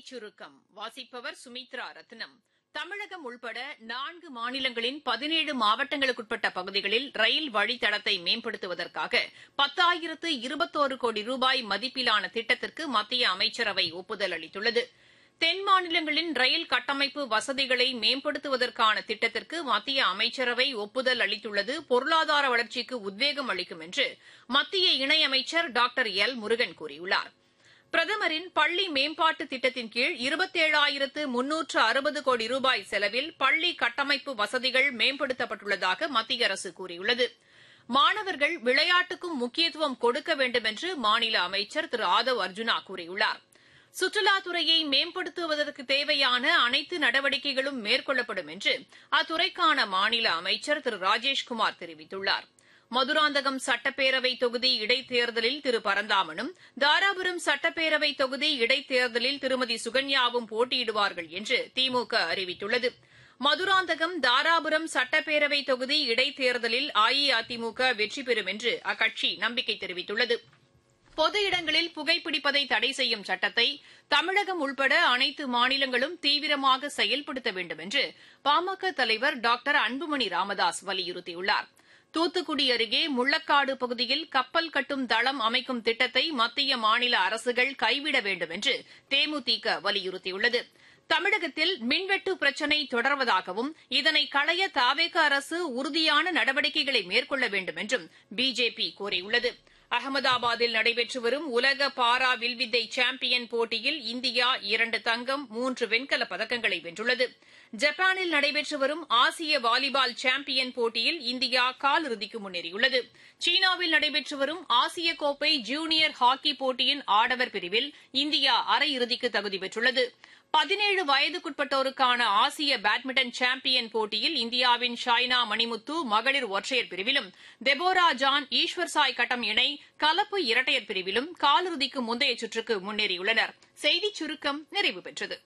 செய்திச் சுருக்கம் வாசிப்பவர் சுமித்ரா ரத்னம் தமிழகம் உள்பட நான்கு மாநிலங்களின் பதினேழு மாவட்டங்களுக்குட்பட்ட பகுதிகளில் ரயில் வழித்தடத்தை மேம்படுத்துவதற்காக பத்தாயிரத்து இருபத்தோரு கோடி ரூபாய் மதிப்பிலான திட்டத்திற்கு மத்திய அமைச்சரவை ஒப்புதல் அளித்துள்ளது தென் மாநிலங்களின் ரயில் கட்டமைப்பு வசதிகளை மேம்படுத்துவதற்கான திட்டத்திற்கு மத்திய அமைச்சரவை ஒப்புதல் அளித்துள்ளது பொருளாதார வளர்ச்சிக்கு உத்வேகம் அளிக்கும் என்று மத்திய இணையமைச்சர் டாக்டர் எல் முருகன் கூறியுள்ளார் பிரதமரின் பள்ளி மேம்பாட்டு திட்டத்தின் கீழ் இருபத்தேழாயிரத்து முன்னூற்று அறுபது கோடி ரூபாய் செலவில் பள்ளி கட்டமைப்பு வசதிகள் மேம்படுத்தப்பட்டுள்ளதாக மத்திய அரசு கூறியுள்ளது மாணவர்கள் விளையாட்டுக்கும் முக்கியத்துவம் கொடுக்க வேண்டும் என்று மாநில அமைச்சர் திரு ஆதவ் அர்ஜுனா கூறியுள்ளார் சுற்றுலாத்துறையை மேம்படுத்துவதற்கு தேவையான அனைத்து நடவடிக்கைகளும் மேற்கொள்ளப்படும் என்று அத்துறைக்கான மாநில அமைச்சர் திரு ராஜேஷ்குமார் தெரிவித்துள்ளார் மதுராந்தகம் சட்டப்பேரவை தொகுதி இடைத்தேர்தலில் திரு பரந்தாமனும் தாராபுரம் சட்டப்பேரவை தொகுதி இடைத்தேர்தலில் திருமதி சுகன்யாவும் போட்டியிடுவார்கள் என்று திமுக அறிவித்துள்ளது மதுராந்தகம் தாராபுரம் சட்டப்பேரவை தொகுதி இடைத்தேர்தலில் அஇஅதிமுக வெற்றி பெறும் என்று அக்கட்சி நம்பிக்கை தெரிவித்துள்ளது பொது இடங்களில் புகைப்பிடிப்பதை தடை செய்யும் சட்டத்தை தமிழகம் உள்பட அனைத்து மாநிலங்களும் தீவிரமாக செயல்படுத்த வேண்டும் என்று பாமக தலைவர் டாக்டர் அன்புமணி ராமதாஸ் வலியுறுத்தியுள்ளார் தூத்துக்குடி அருகே முள்ளக்காடு பகுதியில் கப்பல் கட்டும் தளம் அமைக்கும் திட்டத்தை மத்திய மாநில அரசுகள் கைவிட வேண்டும் என்று தேமுதிக வலியுறுத்தியுள்ளது தமிழகத்தில் மின்வெட்டு பிரச்சினை தொடர்வதாகவும் இதனை களைய தாவேக அரசு உறுதியான நடவடிக்கைகளை மேற்கொள்ள வேண்டும் என்றும் பிஜேபி கூறியுள்ளது அகமதாபாத்தில் நடைபெற்று வரும் உலக பாரா வில்வித்தை சாம்பியன் போட்டியில் இந்தியா இரண்டு தங்கம் மூன்று வெண்கலப் பதக்கங்களை வென்றுள்ளது ஜப்பானில் நடைபெற்று வரும் ஆசிய வாலிபால் சாம்பியன் போட்டியில் இந்தியா காலிறுதிக்கு முன்னேறியுள்ளது சீனாவில் நடைபெற்று வரும் ஆசிய கோப்பை ஜூனியர் ஹாக்கி போட்டியின் ஆடவர் பிரிவில் இந்தியா அரையிறுதிக்கு தகுதி பெற்றுள்ளது பதினேழு வயதுக்குட்பட்டோருக்கான ஆசிய பேட்மிண்டன் சாம்பியன் போட்டியில் இந்தியாவின் ஷாய்னா மணிமுத்து மகளிர் ஒற்றையர் பிரிவிலும் தெபோரா ஜான் ஈஸ்வர் சாய் கட்டம் இணை கலப்பு இரட்டையர் பிரிவிலும் காலிறுதிக்கு முந்தைய சுற்றுக்கு முன்னேறியுள்ளனர் செய்திச் சுருக்கம் நிறைவு பெற்றது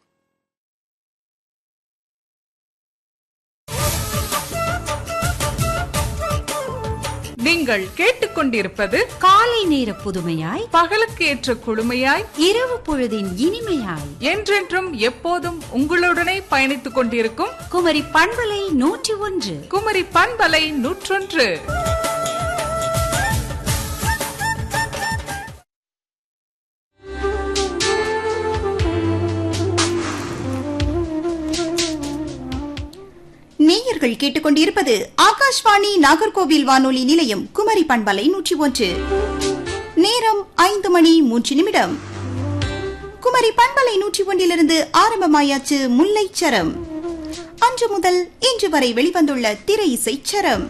நீங்கள் கேட்டுக்கொண்டிருப்பது காலை நேர புதுமையாய் பகலுக்கு ஏற்ற குழுமையாய் இரவு பொழுதின் இனிமையாய் என்றென்றும் எப்போதும் உங்களுடனே பயணித்துக் கொண்டிருக்கும் குமரி பண்பலை நூற்றி ஒன்று குமரி பண்பலை நூற்றொன்று நேயர்கள் கேட்டுக்கொண்டிருப்பது ஆகாஷ்வாணி நாகர்கோவில் வானொலி நிலையம் குமரி பண்பலை நூற்றி ஒன்று நேரம் ஐந்து மணி மூன்று நிமிடம் குமரி பண்பலை நூற்றி ஒன்றிலிருந்து ஆரம்பமாயாச்சு முல்லைச் சரம் அன்று முதல் இன்று வரை வெளிவந்துள்ள திரை இசைச் சரம்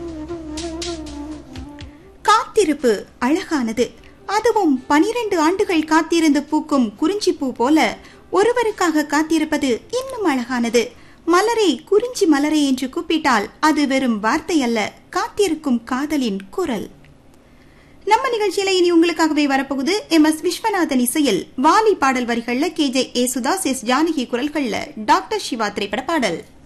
காத்திருப்பு அழகானது அதுவும் பனிரெண்டு ஆண்டுகள் காத்திருந்து பூக்கும் குறிஞ்சிப்பூ போல ஒருவருக்காக காத்திருப்பது இன்னும் அழகானது மலரே குறிஞ்சி மலரே என்று கூப்பிட்டால் அது வெறும் வார்த்தை அல்ல காத்திருக்கும் காதலின் குரல் நம்ம நிகழ்ச்சியில இனி உங்களுக்காகவே வரப்போகுது எம் எஸ் விஸ்வநாதன் இசையில் வாலி பாடல் வரிகள்ல K J Yesudas S Janaki குரல்கள்ல டாக்டர் சிவா திரைப்பட பாடல்